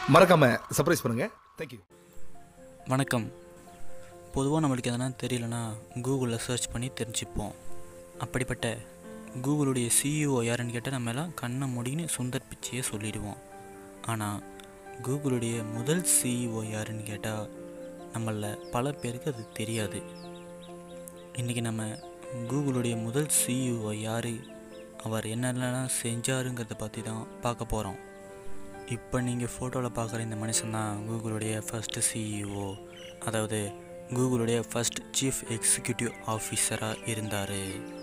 மறக்காமல் சர்ப்ரைஸ் பண்ணுங்கள் தேங்க்யூ வணக்கம் பொதுவாக நம்மளுக்கு எதனா தெரியலனா கூகுளில் சர்ச் பண்ணி தெரிஞ்சுப்போம் அப்படிப்பட்ட கூகுளுடைய சிஇஓ யாருன்னு கேட்டால் நம்ம எல்லாம் கண்ணை மூடின்னு சுந்தர் பிச்சையே சொல்லிடுவோம் ஆனால் கூகுளுடைய முதல் சிஇஓ யாருன்னு கேட்டால் நம்மளில் பல பேருக்கு அது தெரியாது இன்றைக்கி நம்ம கூகுளுடைய முதல் சிஇஓ யார் அவர் என்னென்னலாம் செஞ்சாருங்கிறத பற்றி தான் பார்க்க போகிறோம் இப்போ நீங்கள் ஃபோட்டோவில் பார்க்குற இந்த மனுஷன் தான் கூகுளுடைய ஃபஸ்ட்டு சிஇஓ அதாவது கூகுளுடைய ஃபஸ்ட் சீஃப் எக்ஸிக்யூட்டிவ் ஆஃபீஸராக இருந்தார்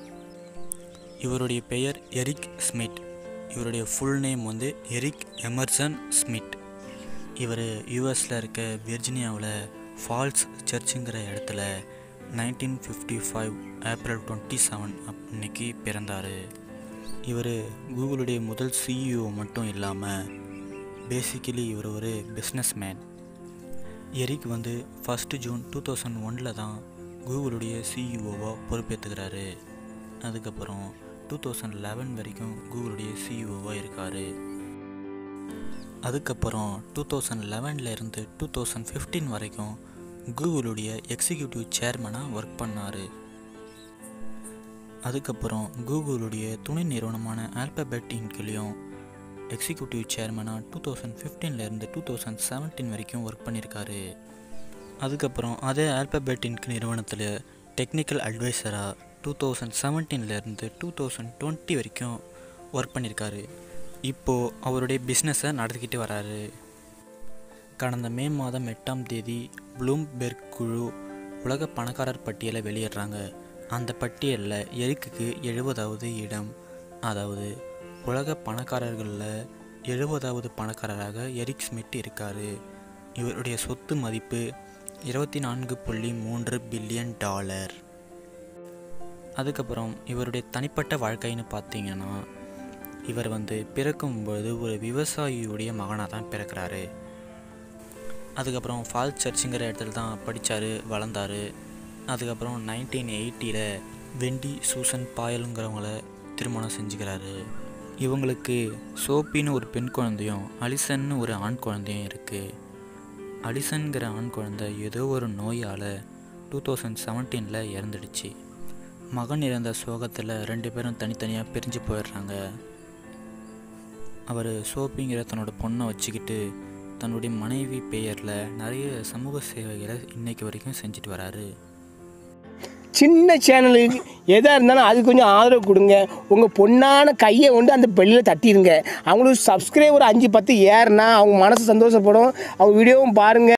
இவருடைய பெயர் எரிக் ஸ்மித் இவருடைய ஃபுல் நேம் வந்து எரிக் எமர்சன் ஸ்மித் இவர் யூஎஸில் இருக்க விர்ஜினியாவில் ஃபால்ஸ் சர்ச்சுங்கிற இடத்துல nineteen fifty five April twenty seven அன்னைக்கு பிறந்தார் இவர் கூகுளுடைய முதல் சிஇஓ மட்டும் இல்லாமல் பேசிக்கலி இவர் ஒரு பிஸ்னஸ் மேன் எரிக் வந்து ஃபஸ்ட்டு ஜூன் டூ தௌசண்ட் ஒனில் தான் கூகுளுடைய சிஇஓவாக பொறுப்பேற்றுக்கிறாரு அதுக்கப்புறம் டூ தௌசண்ட் லெவன் வரைக்கும் கூகுளுடைய சிஇஓவாக இருக்கார் அதுக்கப்புறம் டூ தௌசண்ட் லெவனில் இருந்து டூ தௌசண்ட் ஃபிஃப்டீன் வரைக்கும் கூகுளுடைய எக்ஸிக்யூட்டிவ் சேர்மனாக ஒர்க் பண்ணார் அதுக்கப்புறம் கூகுளுடைய துணை நிறுவனமான ஆல்பபெட் இன்கிலையும் எக்ஸிக்யூட்டிவ் சேர்மனாக டூ தௌசண்ட் ஃபிஃப்டீன்லேருந்து டூ தௌசண்ட் செவன்டீன் வரைக்கும் ஒர்க் பண்ணியிருக்காரு அதுக்கப்புறம் அதே ஆல்பபெட் இன்க் நிறுவனத்தில் டெக்னிக்கல் அட்வைசராக டூ தௌசண்ட் செவன்டீன்லேருந்து டூ தௌசண்ட் டுவெண்ட்டி வரைக்கும் ஒர்க் பண்ணியிருக்காரு இப்போது அவருடைய பிஸ்னஸை நடத்திக்கிட்டு வராரு கடந்த மே மாதம் எட்டாம் தேதி ப்ளூம்பெர்க் குழு உலக பணக்காரர் பட்டியலை வெளியிடுறாங்க அந்த பட்டியலில் எரிக்குக்கு எழுபதாவது இடம் அதாவது உலக பணக்காரர்களில் எழுபதாவது பணக்காரராக எரிக் ஸ்மித் இருக்கார் இவருடைய சொத்து மதிப்பு இருபத்தி நான்கு புள்ளி மூன்று பில்லியன் டாலர் அதுக்கப்புறம் இவருடைய தனிப்பட்ட வாழ்க்கைன்னு பார்த்தீங்கன்னா இவர் வந்து பிறக்கும்போது ஒரு விவசாயியுடைய மகனாக தான் பிறக்கிறாரு அதுக்கப்புறம் ஃபால் சர்ச்சுங்கிற இடத்துல தான் படித்தார் வளர்ந்தார் அதுக்கப்புறம் நைன்டீன் எயிட்டியில் வெண்டி சூசன் பாயலுங்கிறவங்கள திருமணம் செஞ்சுக்கிறாரு இவங்களுக்கு சோப்பின்னு ஒரு பெண் குழந்தையும் அலிசன்னு ஒரு ஆண் குழந்தையும் இருக்குது அலிசன்கிற ஆண் குழந்தை ஏதோ ஒரு நோயால் டூ தௌசண்ட் செவன்டீனில் இறந்துடுச்சு மகன் இறந்த சோகத்தில் ரெண்டு பேரும் தனித்தனியாக பிரிஞ்சு போயிடுறாங்க அவர் சோப்பிங்கிற தன்னோட பொண்ணை வச்சுக்கிட்டு தன்னுடைய மனைவி பெயரில் நிறைய சமூக சேவைகளை இன்னைக்கு வரைக்கும் செஞ்சுட்டு வராரு சின்ன சேனலுக்கு எதாக இருந்தாலும் அது கொஞ்சம் ஆதரவு கொடுங்க உங்கள் பொண்ணான கையை கொண்டு அந்த பெல்லில் தட்டிடுங்க அவங்களுக்கு சப்ஸ்கிரைபர் அஞ்சு பத்து ஏறுனா அவங்க மனசு சந்தோஷப்படும் அவங்க வீடியோவும் பாருங்கள்